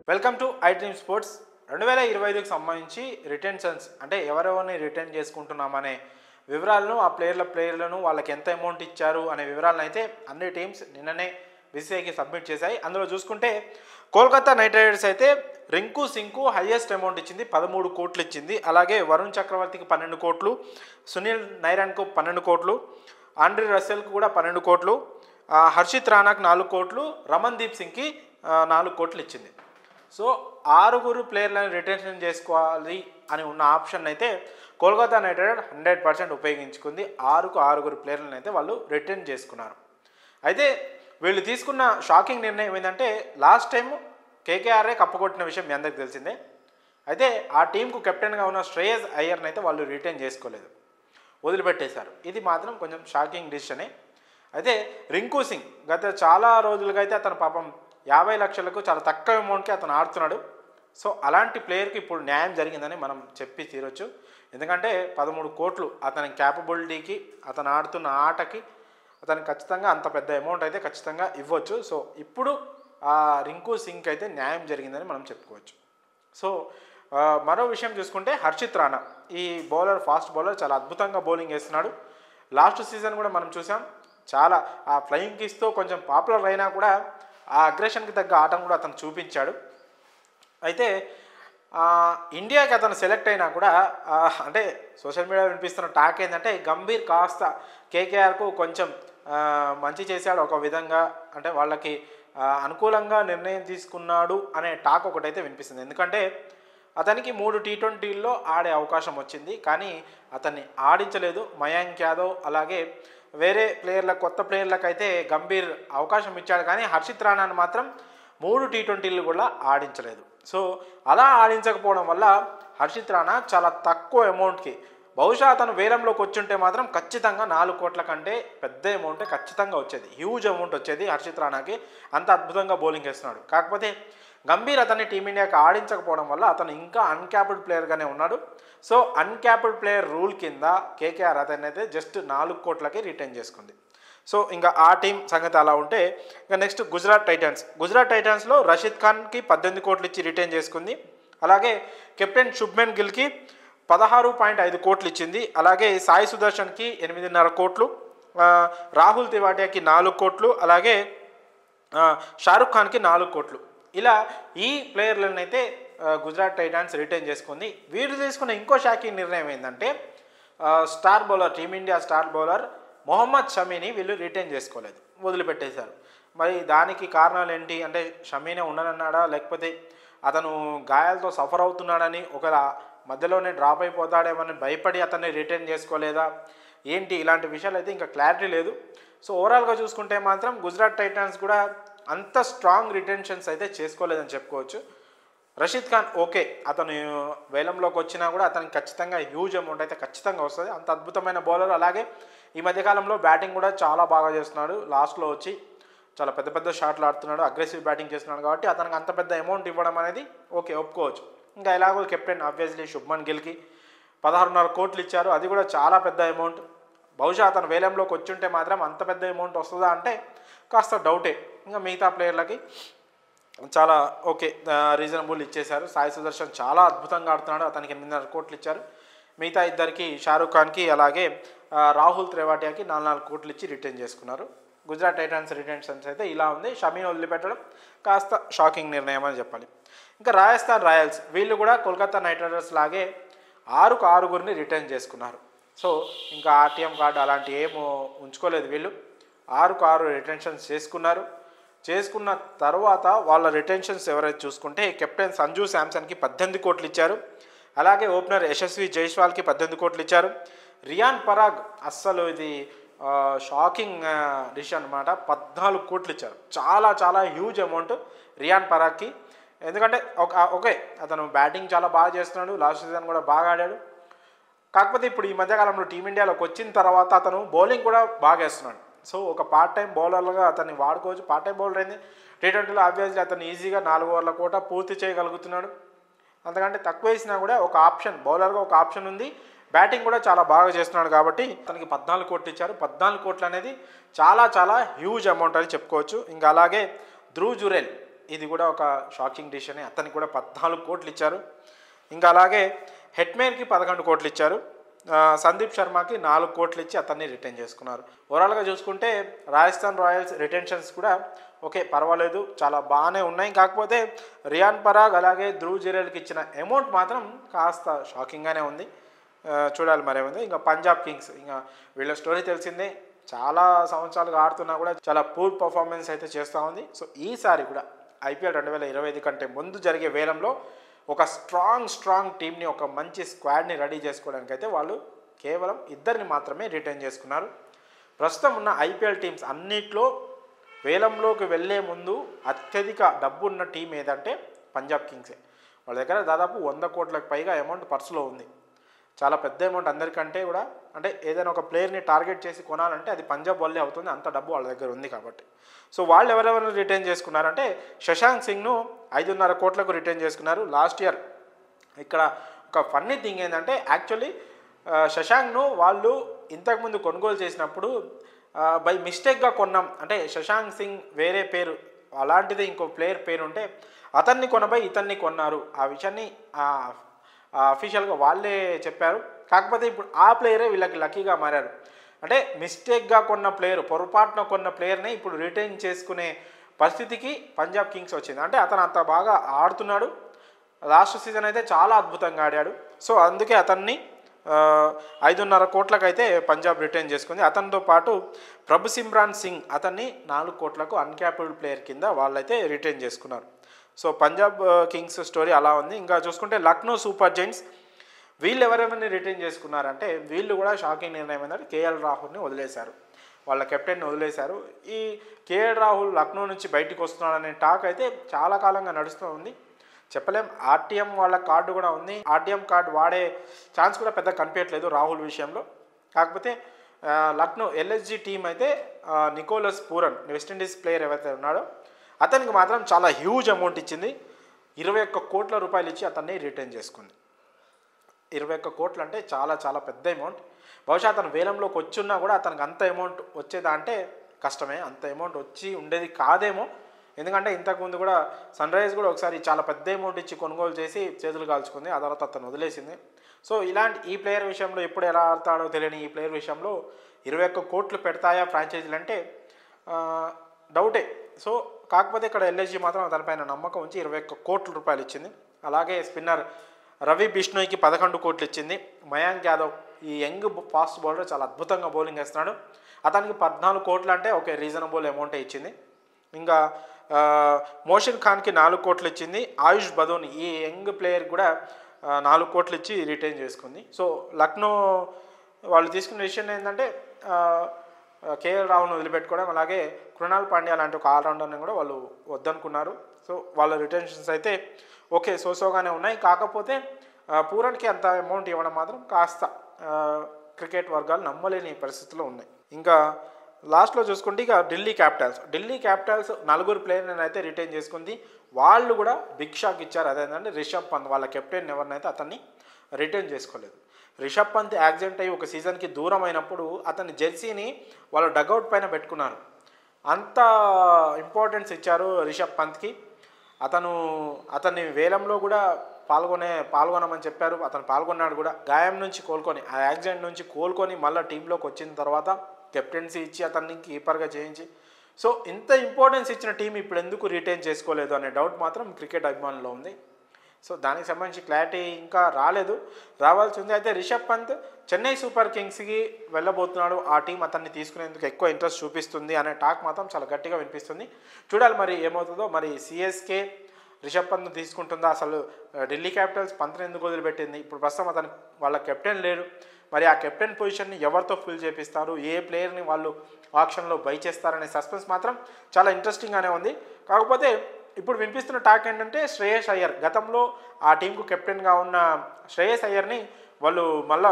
welcome to I dream sports రెండు వేల ఇరవై ఐదుకి సంబంధించి రిటెన్షన్స్ అంటే ఎవరెవరిని రిటర్న్ చేసుకుంటున్నామనే వివరాలను ఆ ప్లేయర్ల ప్లేయర్లను వాళ్ళకి ఎంత అమౌంట్ ఇచ్చారు అనే వివరాలను అయితే అన్ని టీమ్స్ నిన్ననే బీసీఐకి సబ్మిట్ చేశాయి అందులో చూసుకుంటే కోల్కతా నైట్ రైడర్స్ అయితే రింకు సింగ్కు హైయెస్ట్ అమౌంట్ ఇచ్చింది పదమూడు కోట్లు ఇచ్చింది అలాగే వరుణ్ చక్రవర్తికి పన్నెండు కోట్లు సునీల్ నైరాన్కు పన్నెండు కోట్లు ఆండ్రీ రసెల్కు కూడా పన్నెండు కోట్లు ఆ, హర్షిత్ రాణాకు నాలుగు కోట్లు రమన్దీప్ సింగ్కి ఆ, నాలుగు కోట్లు ఇచ్చింది సో ఆరుగురు ప్లేయర్లను రిటెన్షన్ చేసుకోవాలి అని ఉన్న ఆప్షన్ అయితే Kolkata knight rider hundred percent ఉపయోగించుకుంది ఆరుకు ఆరుగురు ప్లేయర్లను అయితే వాళ్ళు రిటర్న్ చేసుకున్నారు అయితే వీళ్ళు తీసుకున్న షాకింగ్ నిర్ణయం ఏంటంటే లాస్ట్ టైం కేకేఆర్ఏ కప్పగొట్టిన విషయం మీ అందరికి తెలిసిందే అయితే ఆ టీంకు కెప్టెన్గా ఉన్న శ్రేయస్ అయ్యర్ని అయితే వాళ్ళు రిటర్న్ చేసుకోలేదు వదిలిపెట్టేశారు ఇది మాత్రం కొంచెం షాకింగ్ డిసిషనే అయితే రింకు సింగ్ గత చాలా రోజులుగా అయితే అతను పాపం యాభై లక్షలకు చాలా తక్కువ అమౌంట్కి అతను ఆడుతున్నాడు సో అలాంటి ప్లేయర్కి ఇప్పుడు న్యాయం జరిగిందని మనం చెప్పి తీరొచ్చు ఎందుకంటే పదమూడు కోట్లు అతని క్యాపబిలిటీకి అతను ఆడుతున్న ఆటకి అతనికి ఖచ్చితంగా అంత పెద్ద అమౌంట్ అయితే ఖచ్చితంగా ఇవ్వచ్చు సో ఇప్పుడు ఆ రింకు సింగ్కి అయితే న్యాయం జరిగిందని మనం చెప్పుకోవచ్చు సో ఆ, మరో విషయం చూసుకుంటే హర్షిత్ రాణా ఈ బౌలర్ ఫాస్ట్ బౌలర్ చాలా అద్భుతంగా బౌలింగ్ వేస్తున్నాడు లాస్ట్ సీజన్ కూడా మనం చూసాం చాలా ఆ ఫ్లయింగ్ కిస్తో కొంచెం పాపులర్ అయినా కూడా ఆ అగ్రెషన్కి తగ్గ ఆటను కూడా అతను చూపించాడు అయితే ఆ, ఇండియాకి అతను సెలెక్ట్ అయినా కూడా ఆ, అంటే సోషల్ మీడియా వినిపిస్తున్న టాక్ ఏంటంటే గంభీర్ కాస్త కేకేఆర్కు కొంచెం ఆ, మంచి చేశాడు ఒక విధంగా అంటే వాళ్ళకి ఆ, అనుకూలంగా నిర్ణయం తీసుకున్నాడు అనే టాక్ ఒకటైతే వినిపిస్తుంది ఎందుకంటే అతనికి మూడు టీ ట్వంటీల్లో ఆడే అవకాశం వచ్చింది కానీ అతన్ని ఆడించలేదు మయాంక్ యాదవ్ అలాగే వేరే ప్లేయర్ల కొత్త ప్లేయర్లకు అయితే గంభీర్ అవకాశం ఇచ్చాడు కానీ హర్షిత్ రాణాను మాత్రం మూడు టీ ట్వంటీలు కూడా ఆడించలేదు సో అలా ఆడించకపోవడం వల్ల హర్షిత్ రాణా చాలా తక్కువ అమౌంట్కి బహుశా అతను వేలంలోకి వచ్చుంటే మాత్రం ఖచ్చితంగా నాలుగు కోట్ల కంటే పెద్ద అమౌంట్ ఖచ్చితంగా వచ్చేది హ్యూజ్ అమౌంట్ వచ్చేది హర్షిత్ రాణాకి అంత అద్భుతంగా బౌలింగ్ వేస్తున్నాడు కాకపోతే గంభీర్ అతన్ని టీమిండియాకి ఆడించకపోవడం వల్ల అతను ఇంకా అన్క్యాప్డ్ ప్లేయర్గానే ఉన్నాడు సో అన్క్యాప్డ్ ప్లేయర్ రూల్ కింద కేకేఆర్ అతన్ని అయితే జస్ట్ నాలుగు కోట్లకి రిటర్న్ చేసుకుంది సో ఇంకా ఆ టీం సంగతి అలా ఉంటే ఇంకా నెక్స్ట్ గుజరాత్ టైటన్స్ గుజరాత్ టైటన్స్లో రషీద్ ఖాన్కి పద్దెనిమిది కోట్లు ఇచ్చి రిటర్న్ చేసుకుంది అలాగే కెప్టెన్ శుభ్మెన్ గిల్కి పదహారు పాయింట్ ఐదు కోట్లు ఇచ్చింది అలాగే సాయి సుదర్శన్కి ఎనిమిదిన్నర కోట్లు ఆ, రాహుల్ తివాటియాకి నాలుగు కోట్లు అలాగే ఆ, షారుఖ్ ఖాన్కి నాలుగు కోట్లు ఇలా ఈ ప్లేయర్లను అయితే ఆ, గుజరాత్ టైటాన్స్ రిటైన్ చేసుకుంది వీరు తీసుకున్న ఇంకో షాకింగ్ నిర్ణయం ఏంటంటే ఆ, star bowler team India star bowler Mohammed షమీని వీళ్ళు రిటైన్ చేసుకోలేదు వదిలిపెట్టేశారు మరి దానికి కారణాలు ఏంటి అంటే షమీనే ఉండనన్నాడా లేకపోతే అతను గాయాలతో సఫర్ అవుతున్నాడని ఒకవేళ మధ్యలోనే డ్రాప్ అయిపోతాడేమని భయపడి అతన్ని రిటైన్ చేసుకోలేదా ఏంటి ఇలాంటి విషయాలు అయితే ఇంకా క్లారిటీ లేదు సో ఓవరాల్గా చూసుకుంటే మాత్రం గుజరాత్ టైటన్స్ కూడా అంత స్ట్రాంగ్ రిటెన్షన్స్ అయితే చేసుకోలేదని చెప్పుకోవచ్చు రషీద్ ఖాన్ ఓకే అతను వేలంలోకి వచ్చినా కూడా అతనికి ఖచ్చితంగా హ్యూజ్ అమౌంట్ అయితే ఖచ్చితంగా వస్తుంది అంత అద్భుతమైన బౌలర్ అలాగే ఈ మధ్యకాలంలో బ్యాటింగ్ కూడా చాలా బాగా చేస్తున్నాడు లాస్ట్లో వచ్చి చాలా పెద్ద పెద్ద షాట్లు ఆడుతున్నాడు అగ్రెసివ్ బ్యాటింగ్ చేస్తున్నాడు కాబట్టి అతనికి అంత పెద్ద అమౌంట్ ఇవ్వడం అనేది ఓకే ఒప్పుకోవచ్చు ఇంకా ఎలాగో కెప్టెన్ ఆబ్వియస్లీ శుభ్మన్ గిల్కి పదహారున్నర కోట్లు ఇచ్చారు అది కూడా చాలా పెద్ద అమౌంట్ బహుశా అతను వేలంలోకి వచ్చుంటే మాత్రం అంత పెద్ద అమౌంట్ వస్తుందా అంటే కాస్త డౌటే ఇంకా మిగతా ప్లేయర్లకి చాలా ఓకే రీజనబుల్ ఇచ్చేశారు సాయి సుదర్శన్ చాలా అద్భుతంగా ఆడుతున్నాడు అతనికి ఎనిమిదిన్నర కోట్లు ఇచ్చారు మిగతా ఇద్దరికి షారూఖ్ ఖాన్కి అలాగే ఆ, రాహుల్ త్రివాటియాకి నాలుగు నాలుగు కోట్లు ఇచ్చి రిటర్న్ చేసుకున్నారు గుజరాత్ టైటన్స్ రిటెన్షన్స్ అయితే ఇలా ఉంది షమీని వదిలిపెట్టడం కాస్త షాకింగ్ నిర్ణయం అని చెప్పాలి ఇంకా రాజస్థాన్ రాయల్స్ వీళ్ళు కూడా కోల్కతా నైట్ రైడర్స్ లాగే ఆరుకు ఆరుగురిని రిటర్న్ చేసుకున్నారు సో ఇంకా ఆర్టీఎం కార్డు అలాంటి ఏమో ఉంచుకోలేదు వీళ్ళు ఆరుకు ఆరు రిటెన్షన్స్ చేసుకున్నారు చేసుకున్న తర్వాత వాళ్ళ రిటెన్షన్స్ ఎవరైతే చూసుకుంటే కెప్టెన్ సంజు శాంసన్కి పద్దెనిమిది కోట్లు ఇచ్చారు అలాగే ఓపెనర్ యశస్వి జైస్వాల్కి పద్దెనిమిది కోట్లు ఇచ్చారు రియాన్ పరాగ్ అస్సలు ఇది ఆ, షాకింగ్ డిష్ అనమాట పద్నాలుగు కోట్లు ఇచ్చారు చాలా చాలా హ్యూజ్ అమౌంట్ రియాన్ పరాగ్కి ఎందుకంటే ఒక ఓకే అతను బ్యాటింగ్ చాలా బాగా చేస్తున్నాడు లాస్ట్ సీజన్ కూడా బాగా ఆడాడు కాకపోతే ఇప్పుడు ఈ మధ్యకాలంలో టీమిండియాలోకి వచ్చిన తర్వాత అతను బౌలింగ్ కూడా బాగా వేస్తున్నాడు సో ఒక పార్ట్ టైం బౌలర్లుగా అతన్ని వాడుకోవచ్చు పార్ట్ టైం బౌలర్ అయింది టీ ట్వంటీలో ఆబ్వియస్లీ అతను ఈజీగా నాలుగు ఓవర్ల కోట పూర్తి చేయగలుగుతున్నాడు అంతకంటే తక్కువ వేసినా కూడా ఒక ఆప్షన్ బౌలర్గా ఒక ఆప్షన్ ఉంది బ్యాటింగ్ కూడా చాలా బాగా చేస్తున్నాడు కాబట్టి అతనికి పద్నాలుగు కోట్లు ఇచ్చారు పద్నాలుగు కోట్లు అనేది చాలా చాలా హ్యూజ్ అమౌంట్ అని చెప్పుకోవచ్చు ఇంకా అలాగే ధ్రువ్ జురెల్ ఇది కూడా ఒక షాకింగ్ డిసిషన్ అతనికి కూడా పద్నాలుగు కోట్లు ఇచ్చారు ఇంకా అలాగే హెట్మేన్కి పదకొండు కోట్లు ఇచ్చారు ఆ, సందీప్ శర్మకి నాలుగు కోట్లు ఇచ్చి అతన్ని రిటైన్ చేసుకున్నారు ఓవరాల్గా చూసుకుంటే రాజస్థాన్ రాయల్స్ రిటెన్షన్స్ కూడా ఓకే పర్వాలేదు చాలా బాగానే ఉన్నాయి కాకపోతే రియాన్ పరాగ్ అలాగే ధ్రువ్ జెరేల్కి ఇచ్చిన అమౌంట్ మాత్రం కాస్త షాకింగ్గానే ఉంది ఆ, చూడాలి మరేముంది ఇంకా పంజాబ్ కింగ్స్ ఇంకా వీళ్ళ స్టోరీ తెలిసిందే చాలా సంవత్సరాలుగా ఆడుతున్నా కూడా చాలా పూర్ పర్ఫార్మెన్స్ అయితే చేస్తూ ఉంది సో ఈసారి కూడా ఐపీఎల్ రెండు వేల ఇరవై ఐదు కంటే ముందు జరిగే వేలంలో ఒక స్ట్రాంగ్ స్ట్రాంగ్ టీంని ఒక మంచి స్క్వాడ్ని రెడీ చేసుకోవడానికి అయితే వాళ్ళు కేవలం ఇద్దరిని మాత్రమే రిటైన్ చేసుకున్నారు ప్రస్తుతం ఉన్న ఐపీఎల్ టీమ్స్ అన్నిట్లో వేలంలోకి వెళ్ళే ముందు అత్యధిక డబ్బు ఉన్న టీం ఏదంటే పంజాబ్ కింగ్సే వాళ్ళ దగ్గర దాదాపు వంద కోట్లకు పైగా అమౌంట్ పర్సులో ఉంది చాలా పెద్ద అమౌంట్ అందరికంటే కూడా అంటే ఏదైనా ఒక ప్లేయర్ని టార్గెట్ చేసి కొనాలంటే అది పంజాబ్ వల్లే అవుతుంది అంత డబ్బు వాళ్ళ దగ్గర ఉంది కాబట్టి సో వాళ్ళు ఎవరెవరు రిటైన్ చేసుకున్నారంటే శశాంక్ సింగ్ను ఐదున్నర కోట్లకు రిటైన్ చేసుకున్నారు లాస్ట్ ఇయర్ ఇక్కడ ఒక ఫన్నీ థింగ్ ఏంటంటే యాక్చువల్లీ శశాంక్ను వాళ్ళు ఇంతకుముందు కొనుగోలు చేసినప్పుడు బై మిస్టేక్గా కొన్నాం అంటే శశాంక్ సింగ్ వేరే పేరు అలాంటిది ఇంకో ప్లేయర్ పేరు ఉంటే అతన్ని కొనబై ఇతన్ని కొన్నారు ఆ విషయాన్ని అఫీషియల్గా వాళ్ళే చెప్పారు కాకపోతే ఇప్పుడు ఆ ప్లేయరే వీళ్ళకి లక్కీగా మారారు అంటే మిస్టేక్గా కొన్న ప్లేయర్ పొరపాటున కొన్న ప్లేయర్ని ఇప్పుడు రిటైన్ చేసుకునే పరిస్థితికి పంజాబ్ కింగ్స్ వచ్చింది అంటే అతను అంత బాగా ఆడుతున్నాడు లాస్ట్ సీజన్ అయితే చాలా అద్భుతంగా ఆడాడు సో అందుకే అతన్ని ఆ, ఐదున్నర కోట్లకైతే పంజాబ్ రిటైన్ చేసుకుంది అతనితో పాటు ప్రభు సిమ్రాన్ సింగ్ అతన్ని నాలుగు కోట్లకు అన్క్యాప్డ్ ప్లేయర్ కింద వాళ్ళైతే రిటైన్ చేసుకున్నారు సో పంజాబ్ ఆ, కింగ్స్ స్టోరీ అలా ఉంది ఇంకా చూసుకుంటే లక్నో సూపర్ జైంట్స్ వీళ్ళు ఎవరెవరిని రిటైన్ చేసుకున్నారంటే వీళ్ళు కూడా షాకింగ్ నిర్ణయం ఏంటంటే కేఎల్ రాహుల్ని వదిలేశారు వాళ్ళ కెప్టెన్ని వదిలేశారు ఈ కేఎల్ రాహుల్ లక్నో నుంచి బయటికి వస్తున్నాడనే టాక్ అయితే చాలా కాలంగా నడుస్తూ ఉంది చెప్పలేం ఆర్టీఎం వాళ్ళ కార్డు కూడా ఉంది ఆర్టీఎం కార్డు వాడే ఛాన్స్ కూడా పెద్ద కనిపించట్లేదు రాహుల్ విషయంలో కాకపోతే ఆ, లక్నో ఎల్ఎస్జి టీం అయితే ఆ, నికోలస్ పూరన్ వెస్టిండీస్ ప్లేయర్ ఎవరైతే ఉన్నాడో అతనికి మాత్రం చాలా హ్యూజ్ అమౌంట్ ఇచ్చింది ఇరవై ఒక్క కోట్ల రూపాయలు ఇచ్చి అతన్ని రిటైన్ చేసుకుంది ఇరవై ఒక్క కోట్లు అంటే చాలా చాలా పెద్ద అమౌంట్ బహుశా అతను వేలంలోకి వచ్చున్నా కూడా అతనికి అంత అమౌంట్ వచ్చేదా అంటే కష్టమే అంత అమౌంట్ వచ్చి ఉండేది కాదేమో ఎందుకంటే ఇంతకుముందు కూడా సన్ రైజ్ కూడా ఒకసారి చాలా పెద్ద అమౌంట్ ఇచ్చి కొనుగోలు చేసి చేతులు కాల్చుకుంది ఆ తర్వాత అతను వదిలేసింది సో ఇలాంటి ఈ ప్లేయర్ విషయంలో ఎప్పుడు ఎలా ఆడతాడో తెలియని ఈ ప్లేయర్ విషయంలో ఇరవై ఒక్క కోట్లు పెడతాయా ఫ్రాంచైజీలు అంటే ఆ, డౌటే సో కాకపోతే ఇక్కడ ఎల్ఎస్జీ మాత్రం తనపైన నమ్మకం ఉంచి ఇరవై ఒక్క కోట్ల రూపాయలు ఇచ్చింది అలాగే స్పిన్నర్ రవి బిష్ణోయ్కి పదకొండు కోట్లు ఇచ్చింది మయాంక్ యాదవ్ ఈ యంగ్ ఫాస్ట్ బౌలర్ చాలా అద్భుతంగా బౌలింగ్ వేస్తున్నాడు అతనికి పద్నాలుగు కోట్లు అంటే ఓకే రీజనబుల్ అమౌంటే ఇచ్చింది ఇంకా ఆ, మోషన్ ఖాన్కి నాలుగు కోట్లు ఇచ్చింది ఆయుష్ బదోని ఈ యంగ్ ప్లేయర్ కూడా ఆ, నాలుగు కోట్లు ఇచ్చి రిటైన్ చేసుకుంది సో లక్నో వాళ్ళు తీసుకున్న డిసిషన్ ఏంటంటే ఆ, కేఎల్ రాహుల్ని వదిలిపెట్టుకోవడం అలాగే కృణాల్ పాండ్యా లాంటి ఒక ఆల్రౌండర్ని కూడా వాళ్ళు వద్దనుకున్నారు సో వాళ్ళ రిటెన్షన్స్ అయితే ఓకే సోసోగానే ఉన్నాయి కాకపోతే ఆ, పూరన్కి అంత అమౌంట్ ఇవ్వడం మాత్రం కాస్త ఆ, క్రికెట్ వర్గాలు నమ్మలేని పరిస్థితిలో ఉన్నాయి ఇంకా లాస్ట్లో చూసుకుంటే ఇక ఢిల్లీ క్యాపిటల్స్ ఢిల్లీ క్యాపిటల్స్ నలుగురు ప్లేయర్ని అయితే రిటైన్ చేసుకుంది వాళ్ళు కూడా బిగ్ షాక్ ఇచ్చారు అదేంటంటే రిషబ్ పంత్ వాళ్ళ కెప్టెన్ ఎవరినైతే అతన్ని రిటైన్ చేసుకోలేదు రిషబ్ పంత్ యాక్సిడెంట్ అయ్యి ఒక సీజన్కి దూరం అయినప్పుడు అతని జెర్సీని వాళ్ళు డగౌట్ పైన పెట్టుకున్నారు అంత ఇంపార్టెన్స్ ఇచ్చారు రిషబ్ పంత్కి అతను అతన్ని వేలంలో కూడా పాల్గొనే పాల్గొనమని చెప్పారు అతను పాల్గొన్నాడు కూడా గాయం నుంచి కోలుకొని ఆ యాక్సిడెంట్ నుంచి కోలుకొని మళ్ళీ టీంలోకి వచ్చిన తర్వాత కెప్టెన్సీ ఇచ్చి అతన్ని కీపర్గా చేయించి సో ఇంత ఇంపార్టెన్స్ ఇచ్చిన టీం ఇప్పుడు ఎందుకు రిటైన్ చేసుకోలేదు అనే డౌట్ మాత్రం క్రికెట్ అభిమానుల్లో ఉంది సో దానికి సంబంధించి క్లారిటీ ఇంకా రాలేదు రావాల్సి ఉంది అయితే రిషబ్ పంత్ చెన్నై సూపర్ కింగ్స్కి వెళ్ళబోతున్నాడు ఆ టీం అతన్ని తీసుకునేందుకు ఎక్కువ ఇంట్రెస్ట్ చూపిస్తుంది అనే టాక్ మాత్రం చాలా గట్టిగా వినిపిస్తుంది చూడాలి మరి ఏమవుతుందో మరి సిఎస్కే రిషబ్ పంత్ తీసుకుంటుందా అసలు ఆ, ఢిల్లీ క్యాపిటల్స్ పంత్ని ఎందుకు వదిలిపెట్టింది ఇప్పుడు ప్రస్తుతం అతను వాళ్ళ కెప్టెన్ లేడు మరి ఆ కెప్టెన్ పొజిషన్ని ఎవరితో ఫిల్ చేపిస్తారు ఏ ప్లేయర్ని వాళ్ళు ఆప్షన్లో బై చేస్తారనే సస్పెన్స్ మాత్రం చాలా ఇంట్రెస్టింగ్గానే ఉంది కాకపోతే ఇప్పుడు వినిపిస్తున్న టాక్ ఏంటంటే శ్రేయస్ అయ్యర్ గతంలో ఆ టీంకు కెప్టెన్గా ఉన్న శ్రేయస్ అయ్యర్ని వాళ్ళు మళ్ళా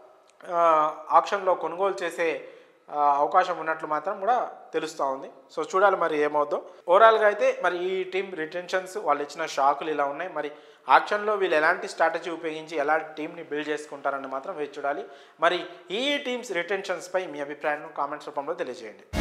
ఆ, ఆప్షన్లో కొనుగోలు చేసే ఆ, అవకాశం ఉన్నట్లు మాత్రం కూడా తెలుస్తూ ఉంది సో చూడాలి మరి ఏమవుద్దో ఓవరాల్గా అయితే మరి ఈ టీం రిటెన్షన్స్ వాళ్ళు ఇచ్చిన షాకులు ఇలా ఉన్నాయి మరి ఆక్షన్లో వీళ్ళు ఎలాంటి స్ట్రాటజీ ఉపయోగించి ఎలాంటి టీంని బిల్డ్ చేసుకుంటారని మాత్రం వేచి చూడాలి మరి ఈ టీమ్స్ రిటెన్షన్స్పై మీ అభిప్రాయాన్ని కామెంట్స్ రూపంలో తెలియజేయండి